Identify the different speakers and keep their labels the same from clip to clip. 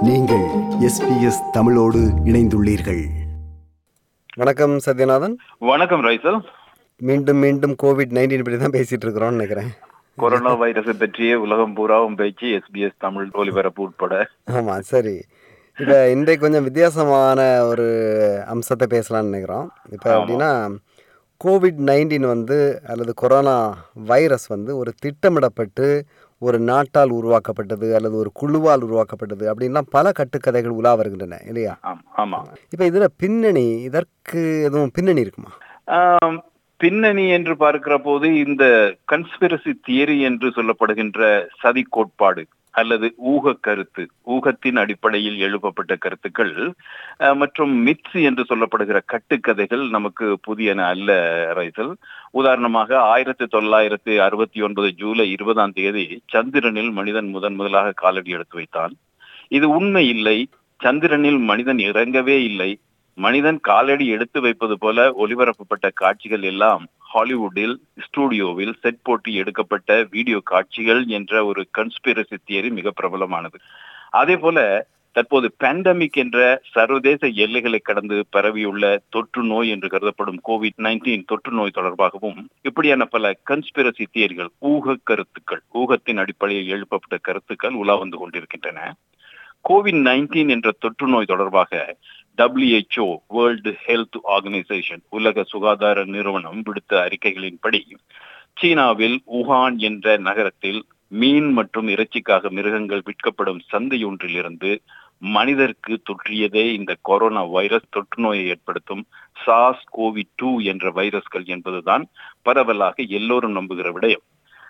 Speaker 1: நீங்கள் எஸ்பிஎஸ் தமிழோடு இணைந்துள்ளீர்கள் வணக்கம் சத்யநாதன்
Speaker 2: வணக்கம் ரைசல்
Speaker 1: மீண்டும் மீண்டும் கோவிட் நைன்டீன் பற்றி தான் பேசிட்டு இருக்கிறோம்னு நினைக்கிறேன்
Speaker 2: கொரோனா வைரஸை பற்றிய உலகம் பூராவும் பேச்சு எஸ்பிஎஸ் தமிழ் ஒலிபரப்பு உட்பட
Speaker 1: ஆமாம் சரி இப்போ இன்றைக்கு கொஞ்சம் வித்தியாசமான ஒரு அம்சத்தை பேசலாம்னு நினைக்கிறோம் இப்போ அப்படின்னா கோவிட் நைன்டீன் வந்து அல்லது கொரோனா வைரஸ் வந்து ஒரு திட்டமிடப்பட்டு ஒரு நாட்டால் உருவாக்கப்பட்டது அல்லது ஒரு குழுவால் உருவாக்கப்பட்டது அப்படின்லாம் பல கட்டுக்கதைகள் உலா வருகின்றன இல்லையா
Speaker 2: ஆம் ஆமா
Speaker 1: இப்போ இதில் பின்னணி இதற்கு எதுவும் பின்னணி இருக்குமா
Speaker 2: ஆம், பின்னணி என்று பார்க்கிற போது இந்த கன்ஸ்பிரசி தியரி என்று சொல்லப்படுகின்ற சதி கோட்பாடு அல்லது ஊக கருத்து ஊகத்தின் அடிப்படையில் எழுப்பப்பட்ட கருத்துக்கள் அஹ், மற்றும் மித்ஸ் என்று சொல்லப்படுகிற கட்டுக்கதைகள் நமக்கு புதியன அல்ல ரைசல் உதாரணமாக ஆயிரத்தி தொள்ளாயிரத்தி அறுபத்தி ஒன்பது ஜூலை இருபதாம் தேதி சந்திரனில் மனிதன் முதன் முதலாக காலடி எடுத்து வைத்தான் இது உண்மை இல்லை சந்திரனில் மனிதன் இறங்கவே இல்லை மனிதன் காலடி எடுத்து வைப்பது போல ஒளிபரப்பப்பட்ட காட்சிகள் எல்லாம் ஹாலிவுட்டில் ஸ்டூடியோவில் செட் போட்டு எடுக்கப்பட்ட வீடியோ காட்சிகள் என்ற ஒரு கன்ஸ்பிரசி தியரி மிக பிரபலமானது அதே போல தற்போது பேண்டமிக் என்ற சர்வதேச எல்லைகளை கடந்து பரவியுள்ள தொற்று நோய் என்று கருதப்படும் கோவிட் நைன்டீன் தொற்று நோய் தொடர்பாகவும் இப்படியான பல கன்ஸ்பிரசி தியரிகள் ஊக கருத்துக்கள் ஊகத்தின் அடிப்படையில் எழுப்பப்பட்ட கருத்துக்கள் உலா வந்து கொண்டிருக்கின்றன கோவிட் நைன்டீன் என்ற தொற்று நோய் தொடர்பாக WHO வேர்ல்டு ஹெல்த் ஆர்கனைசேஷன் உலக சுகாதார நிறுவனம் விடுத்த அறிக்கைகளின்படி சீனாவில் உஹான் என்ற நகரத்தில் மீன் மற்றும் இறைச்சிக்காக மிருகங்கள் விற்கப்படும் சந்தையொன்றிலிருந்து மனிதருக்கு தொற்றியதே இந்த கொரோனா வைரஸ் தொற்று நோயை ஏற்படுத்தும் சாஸ் கோவிட் டூ என்ற வைரஸ்கள் என்பதுதான் பரவலாக எல்லோரும் நம்புகிற விடயம்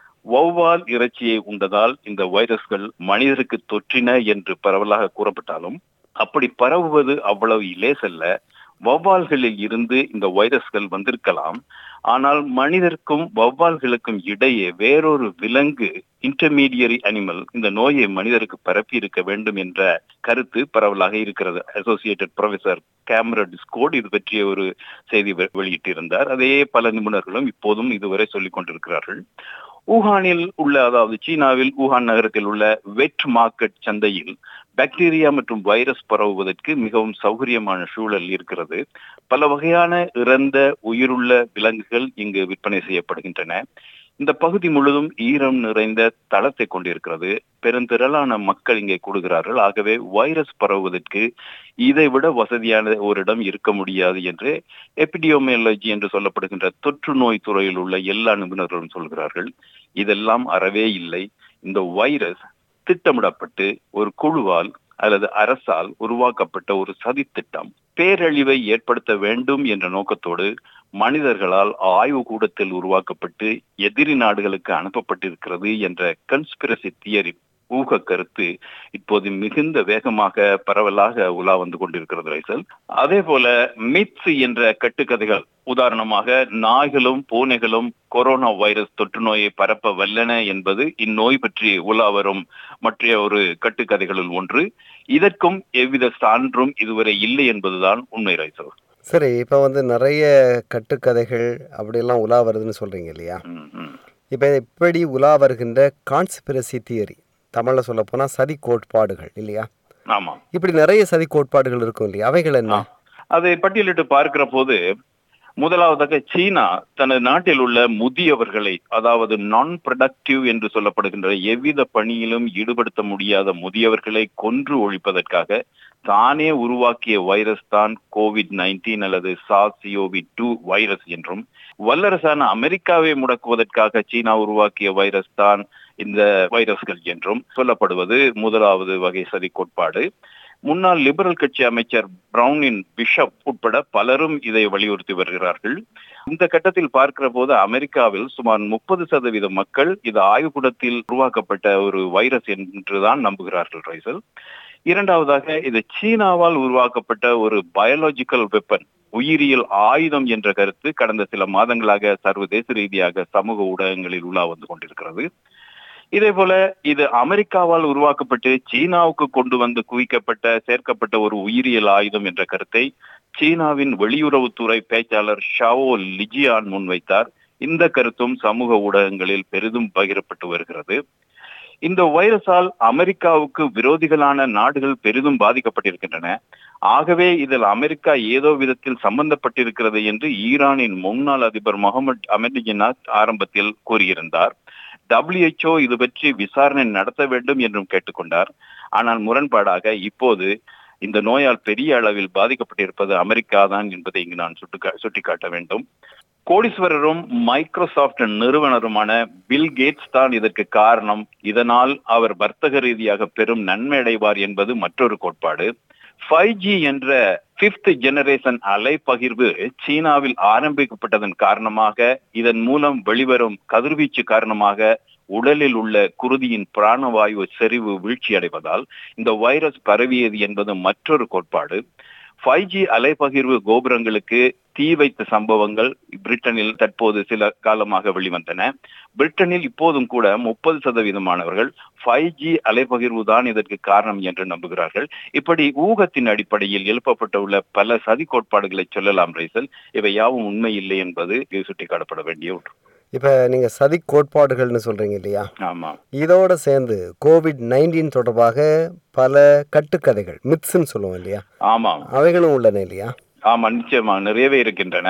Speaker 2: வௌவால் இறைச்சியை உண்டதால் இந்த வைரஸ்கள் மனிதருக்கு தொற்றின என்று பரவலாக கூறப்பட்டாலும் அப்படி பரவுவது அவ்வளவு இலேசல்ல வௌவால்களில் இருந்து இந்த வைரஸ்கள் வந்திருக்கலாம் ஆனால் மனிதருக்கும் வௌவால்களுக்கும் இடையே வேறொரு விலங்கு இன்டர்மீடியரி அனிமல் இந்த நோயை மனிதருக்கு பரப்பி இருக்க வேண்டும் என்ற கருத்து பரவலாக இருக்கிறது அசோசியேட்டட் ப்ரொஃபசர் கேமரா டிஸ்கோட் இது பற்றிய ஒரு செய்தி வெ- வெளியிட்டிருந்தார் அதே பல நிபுணர்களும் இப்போதும் இதுவரை சொல்லிக் கொண்டிருக்கிறார்கள் ஊகானில் உள்ள அதாவது சீனாவில் ஊகான் நகரத்தில் உள்ள வெட் மார்க்கெட் சந்தையில் பாக்டீரியா மற்றும் வைரஸ் பரவுவதற்கு மிகவும் சௌகரியமான சூழல் இருக்கிறது பல வகையான இறந்த உயிருள்ள விலங்குகள் இங்கு விற்பனை செய்யப்படுகின்றன இந்த பகுதி முழுதும் ஈரம் நிறைந்த தளத்தை கொண்டிருக்கிறது பெருந்திரளான மக்கள் இங்கே கூடுகிறார்கள் ஆகவே வைரஸ் பரவுவதற்கு இதைவிட வசதியான ஒரு இடம் இருக்க முடியாது என்று எபிடியோமியாலஜி என்று சொல்லப்படுகின்ற தொற்று நோய் துறையில் உள்ள எல்லா நிபுணர்களும் சொல்கிறார்கள் இதெல்லாம் அறவே இல்லை இந்த வைரஸ் திட்டமிடப்பட்டு ஒரு குழுவால் அல்லது அரசால் உருவாக்கப்பட்ட ஒரு சதித்திட்டம் பேரழிவை ஏற்படுத்த வேண்டும் என்ற நோக்கத்தோடு மனிதர்களால் ஆய்வு கூடத்தில் உருவாக்கப்பட்டு எதிரி நாடுகளுக்கு அனுப்பப்பட்டிருக்கிறது என்ற கன்ஸ்பிரசி தியரி ஊக கருத்து இப்போது மிகுந்த வேகமாக பரவலாக உலா வந்து கொண்டிருக்கிறது ரைசல் அதே போல மித்ஸ் என்ற கட்டுக்கதைகள் உதாரணமாக நாய்களும் பூனைகளும் கொரோனா வைரஸ் தொற்று நோயை பரப்ப வல்லன என்பது இந்நோய் பற்றி உலா வரும் மற்ற ஒரு கட்டுக்கதைகளுள் ஒன்று இதற்கும் எவ்வித சான்றும் இதுவரை இல்லை என்பதுதான் உண்மை ரைசல்
Speaker 1: சரி இப்போ வந்து நிறைய கட்டுக்கதைகள் அப்படியெல்லாம் உலா வருதுன்னு சொல்கிறீங்க இல்லையா
Speaker 2: ம், ம்.
Speaker 1: இப்போ இப்படி உலா வருகின்ற கான்ஸ்பிரசி தியரி தமிழில் சொல்ல போனால் சதி கோட்பாடுகள் இல்லையா
Speaker 2: ஆமா
Speaker 1: இப்படி நிறைய சதி கோட்பாடுகள் இருக்கும் இல்லையா அவைகள் என்ன
Speaker 2: அதை பட்டியலிட்டு பார்க்கிற போது முதலாவதாக சீனா தனது நாட்டில் உள்ள முதியவர்களை அதாவது நான் ப்ரொடக்டிவ் என்று சொல்லப்படுகின்ற எவ்வித பணியிலும் ஈடுபடுத்த முடியாத முதியவர்களை கொன்று ஒழிப்பதற்காக தானே உருவாக்கிய வைரஸ் தான் கோவிட் நைன்டீன் அல்லது சாசியோவி டூ வைரஸ் என்றும் வல்லரசான அமெரிக்காவை முடக்குவதற்காக சீனா உருவாக்கிய வைரஸ் தான் இந்த வைரஸ்கள் என்றும் சொல்லப்படுவது முதலாவது வகை சதி கோட்பாடு முன்னாள் லிபரல் கட்சி அமைச்சர் பிரவுனின் பிஷப் உட்பட பலரும் இதை வலியுறுத்தி வருகிறார்கள் இந்த கட்டத்தில் பார்க்கிற போது அமெரிக்காவில் சுமார் முப்பது சதவீத மக்கள் இது ஆய்வுக்கூடத்தில் உருவாக்கப்பட்ட ஒரு வைரஸ் என்றுதான் நம்புகிறார்கள் ரைசல் இரண்டாவதாக இது சீனாவால் உருவாக்கப்பட்ட ஒரு பயாலஜிக்கல் வெப்பன் உயிரியல் ஆயுதம் என்ற கருத்து கடந்த சில மாதங்களாக சர்வதேச ரீதியாக சமூக ஊடகங்களில் உலா வந்து கொண்டிருக்கிறது இதே போல இது அமெரிக்காவால் உருவாக்கப்பட்டு சீனாவுக்கு கொண்டு வந்து குவிக்கப்பட்ட சேர்க்கப்பட்ட ஒரு உயிரியல் ஆயுதம் என்ற கருத்தை சீனாவின் வெளியுறவுத்துறை பேச்சாளர் ஷாவோ லிஜியான் முன்வைத்தார் இந்த கருத்தும் சமூக ஊடகங்களில் பெரிதும் பகிரப்பட்டு வருகிறது இந்த வைரஸால் அமெரிக்காவுக்கு விரோதிகளான நாடுகள் பெரிதும் பாதிக்கப்பட்டிருக்கின்றன ஆகவே இதில் அமெரிக்கா ஏதோ விதத்தில் சம்பந்தப்பட்டிருக்கிறது என்று ஈரானின் முன்னாள் அதிபர் முகமது அஹமதிஜினாத் ஆரம்பத்தில் கூறியிருந்தார் டபிள்யூஹெச்ஓ இது பற்றி விசாரணை நடத்த வேண்டும் என்றும் கேட்டுக்கொண்டார் ஆனால் முரண்பாடாக இப்போது இந்த நோயால் பெரிய அளவில் பாதிக்கப்பட்டிருப்பது அமெரிக்கா தான் என்பதை இங்கு நான் சுட்டுக்கா சுட்டிக்காட்ட வேண்டும் கோடீஸ்வரரும் மைக்ரோசாப்ட் நிறுவனருமான பில் கேட்ஸ் தான் இதற்கு காரணம் இதனால் அவர் வர்த்தக ரீதியாக பெரும் நன்மை அடைவார் என்பது மற்றொரு கோட்பாடு ஃபைவ் ஜி என்ற பிப்த் ஜெனரேஷன் அலை பகிர்வு சீனாவில் ஆரம்பிக்கப்பட்டதன் காரணமாக இதன் மூலம் வெளிவரும் கதிர்வீச்சு காரணமாக உடலில் உள்ள குருதியின் பிராணவாயு செறிவு வீழ்ச்சி அடைவதால் இந்த வைரஸ் பரவியது என்பது மற்றொரு கோட்பாடு ஃபைவ் ஜி அலைப்பகிர்வு கோபுரங்களுக்கு தீ வைத்த சம்பவங்கள் பிரிட்டனில் தற்போது சில காலமாக வெளிவந்தன பிரிட்டனில் இப்போதும் கூட முப்பது சதவீதமானவர்கள் ஃபைவ் ஜி அலைப்பகிர்வு தான் இதற்கு காரணம் என்று நம்புகிறார்கள் இப்படி ஊகத்தின் அடிப்படையில் எழுப்பப்பட்டுள்ள பல சதி கோட்பாடுகளை சொல்லலாம் ரைசல் இவை யாவும் உண்மை இல்லை என்பது சுட்டிக்காட்டப்பட வேண்டிய ஒன்று
Speaker 1: இப்போ நீங்கள் சதி கோட்பாடுகள்னு சொல்கிறீங்க இல்லையா
Speaker 2: ஆமா
Speaker 1: இதோட சேர்ந்து கோவிட் நைன்டீன் தொடர்பாக பல கட்டுக்கதைகள் மித்ஸ்ன்னு சொல்லுவோம் இல்லையா
Speaker 2: ஆமாம்
Speaker 1: அவைகளும் உள்ளன இல்லையா
Speaker 2: ஆமா நிச்சயமா நிறையவே இருக்கின்றன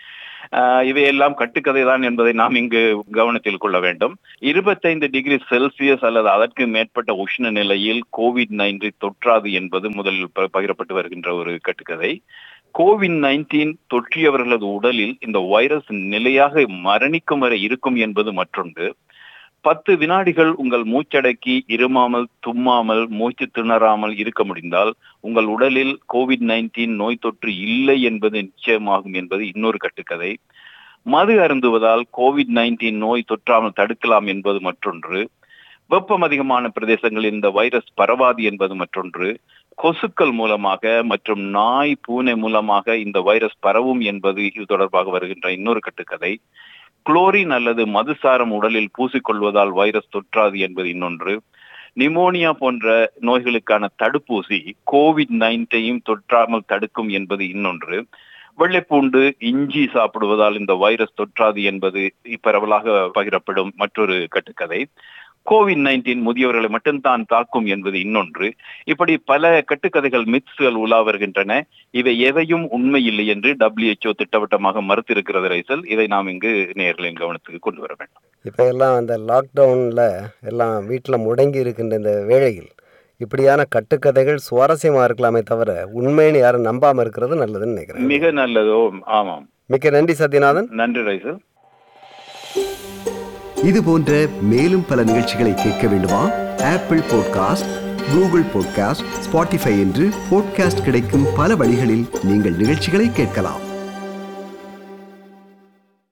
Speaker 2: ஆஹ் இவையெல்லாம் கட்டுக்கதை தான் என்பதை நாம் இங்கு கவனத்தில் கொள்ள வேண்டும் இருபத்தைந்து டிகிரி செல்சியஸ் அல்லது அதற்கு மேற்பட்ட உஷ்ண நிலையில் கோவிட் நைன்டீன் தொற்றாது என்பது முதலில் ப- பகிரப்பட்டு வருகின்ற ஒரு கட்டுக்கதை கோவிட் நைன்டீன் தொற்றியவர்களது உடலில் இந்த வைரஸ் நிலையாக மரணிக்கும் வரை இருக்கும் என்பது மற்றொன்று பத்து வினாடிகள் உங்கள் மூச்சடக்கி இருமாமல் தும்மாமல் மூச்சு திணறாமல் இருக்க முடிந்தால் உங்கள் உடலில் கோவிட் நைன்டீன் நோய் தொற்று இல்லை என்பது நிச்சயமாகும் என்பது இன்னொரு கட்டுக்கதை மது அருந்துவதால் கோவிட் நைன்டீன் நோய் தொற்றாமல் தடுக்கலாம் என்பது மற்றொன்று வெப்பம் அதிகமான பிரதேசங்களில் இந்த வைரஸ் பரவாது என்பது மற்றொன்று கொசுக்கள் மூலமாக மற்றும் நாய் பூனை மூலமாக இந்த வைரஸ் பரவும் என்பது இது தொடர்பாக வருகின்ற இன்னொரு கட்டுக்கதை குளோரின் அல்லது மதுசாரம் உடலில் பூசிக்கொள்வதால் வைரஸ் தொற்றாது என்பது இன்னொன்று நிமோனியா போன்ற நோய்களுக்கான தடுப்பூசி கோவிட் நைன்டையும் தொற்றாமல் தடுக்கும் என்பது இன்னொன்று வெள்ளைப்பூண்டு இஞ்சி சாப்பிடுவதால் இந்த வைரஸ் தொற்றாது என்பது பரவலாக பகிரப்படும் மற்றொரு கட்டுக்கதை கோவிட் நைன்டீன் முதியவர்களை மட்டும்தான் தாக்கும் என்பது இன்னொன்று இப்படி பல கட்டுக்கதைகள் மித்ஸ்கள் உலா வருகின்றன இவை எதையும் உண்மை இல்லை என்று டபிள்யூஹெச்ஓ திட்டவட்டமாக மறுத்திருக்கிறது ரைசல் இதை நாம் இங்கு நேர்களின் கவனத்துக்கு கொண்டு வர வேண்டும்
Speaker 1: இப்போ எல்லாம் அந்த லாக்டவுனில் எல்லாம் வீட்டில் முடங்கி இருக்கின்ற இந்த வேளையில் இப்படியான கட்டுக்கதைகள் சுவாரஸ்யமாக இருக்கலாமே தவிர உண்மைன்னு யாரும் நம்பாமல் இருக்கிறது நல்லதுன்னு நினைக்கிறேன்
Speaker 2: மிக நல்லதோ ஆமாம்
Speaker 1: மிக்க நன்றி சத்யநாதன்
Speaker 2: நன்றி ரைசல்
Speaker 3: இது போன்ற மேலும் பல நிகழ்ச்சிகளை கேட்க வேண்டுமா Apple podcast Google podcast Spotify என்று பாட்காஸ்ட் கிடைக்கும் பல வழிகளில் நீங்கள் நிகழ்ச்சிகளை கேட்கலாம்